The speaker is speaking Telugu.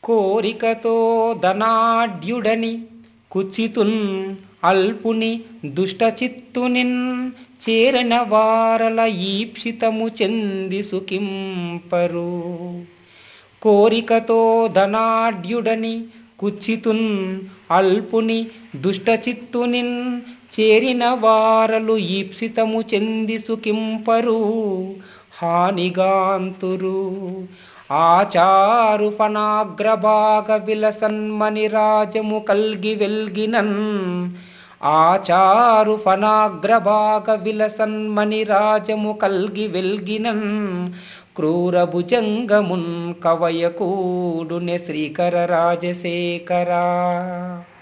కోరికతో ధనాఢ్యుడని కుచితున్ అల్పుని దుష్టచిత్తునిన్ చేరన వారల ఈప్సితము చెంది సుఖింపరు కోరికతో ధనాఢ్యుడని కుచితున్ అల్పుని దుష్టచిత్తునిన్ చేరిన వారలు ఈప్సితము చెంది సుఖింపరు హానిగాంతురు ఆచారు ఫనాగ్రభాగ విలసన్మని రాజము కల్గి వెల్గినన్ ఆచారు ఫనాగ్రభాగ విలసన్మని రాజము కల్గి వెల్గినన్ క్రూర భుజంగమున్ కవయ కూడునే శ్రీకర రాజశేఖరా